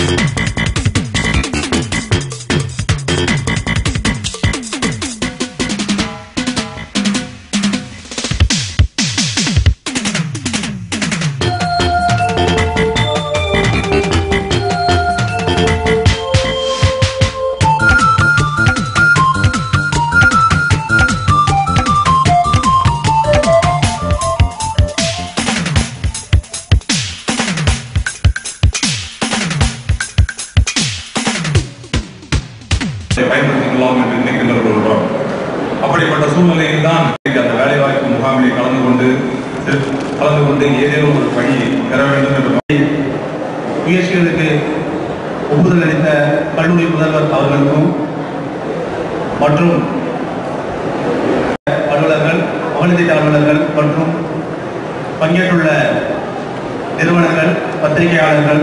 பயன்படுத்திக் கொள்ளலாம் என்று நினைக்கின்றவர்கள் ஒருபுறம் அப்படிப்பட்ட சூழ்நிலையில் தான் அந்த வேலைவாய்ப்பு முகாமில் கலந்து கொண்டு கலந்து கொண்டு ஏதேனும் ஒரு பணி பெற வேண்டும் என்ற பணி முயற்சிகளுக்கு ஒப்புதல் அளித்த கல்லூரி முதல்வர் அவர்களுக்கும் மற்றும் அலுவலர்கள் மகளிர் அலுவலர்கள் மற்றும் பங்கேற்றுள்ள நிறுவனங்கள் பத்திரிகையாளர்கள்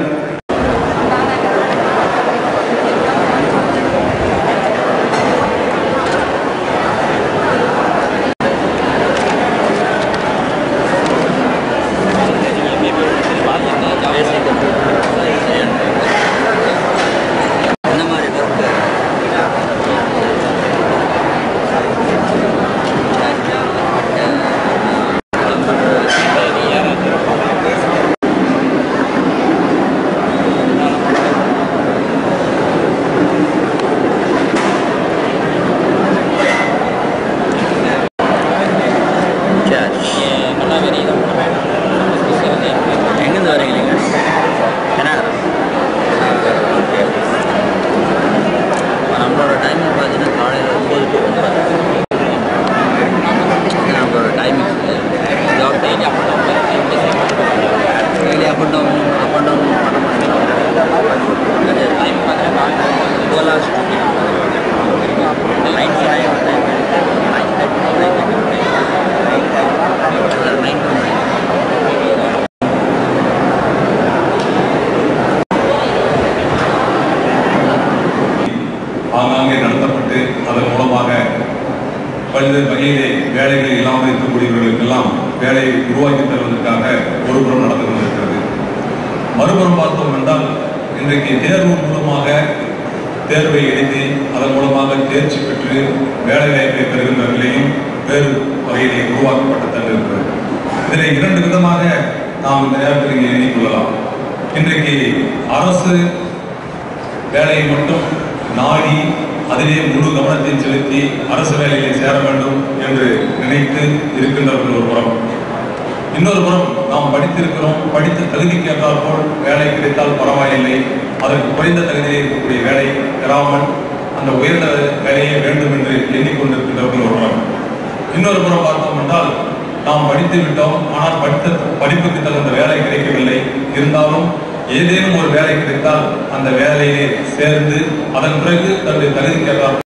என்ன மாதிரி ஒர்க்கு எங்கேருந்து வரீங்க நீங்கள் கனடா ஓகே நம்மளோட டைமிங் பார்த்தீங்கன்னா காலையில் ஒம்பது டு ஒன்பது இது நம்மளோட timing job daily up and down daily up and down up and down பண்ண முடியும் டைம் பார்த்தீங்கன்னா twelve hours nine five nine nine to nine ஆங்காங்கே நடத்தப்பட்டு அதன் மூலமாக பல்வேறு வகையிலே வேலைகள் இல்லாமல் இருக்கக்கூடியவர்களுக்கெல்லாம் வேலையை உருவாக்கி தருவதற்காக ஒரு புறம் நடந்து கொண்டிருக்கிறது மறுபுறம் பார்த்தோம் என்றால் இன்றைக்கு தேர்வு மூலமாக தேர்வை எழுதி அதன் மூலமாக தேர்ச்சி பெற்று வேலை வாய்ப்பை பெறுகின்ற நிலையும் வேறு வகையிலே உருவாக்கப்பட்டு தந்திருக்கிறது இதில் இரண்டு விதமாக நாம் இந்த நேரத்தில் இங்கே எண்ணிக்கொள்ளலாம் இன்றைக்கு அரசு வேலையை மட்டும் நாடி அதிலே முழு கவனத்தை செலுத்தி அரசு வேலையிலே சேர வேண்டும் என்று நினைத்து இருக்கின்றவர்கள் ஒரு புறம் இன்னொரு புறம் நாம் படித்திருக்கிறோம் படித்த தகுதிக்கு ஏற்றால் போல் வேலை கிடைத்தால் பரவாயில்லை அதற்கு குறைந்த தகுதியில் இருக்கக்கூடிய வேலை பெறாமல் அந்த உயர்ந்த வேலையை வேண்டும் என்று எண்ணிக்கொண்டிருக்கின்றவர்கள் ஒரு புறம் இன்னொரு புறம் பார்த்தோம் என்றால் நாம் படித்து விட்டோம் ஆனால் படித்த படிப்புக்கு தகுந்த வேலை கிடைக்கவில்லை இருந்தாலும் ஏதேனும் ஒரு வேலை கிடைத்தால் அந்த வேலையிலே சேர்ந்து அதன் பிறகு தன்னுடைய தகுதிக்கு ஏற்றால்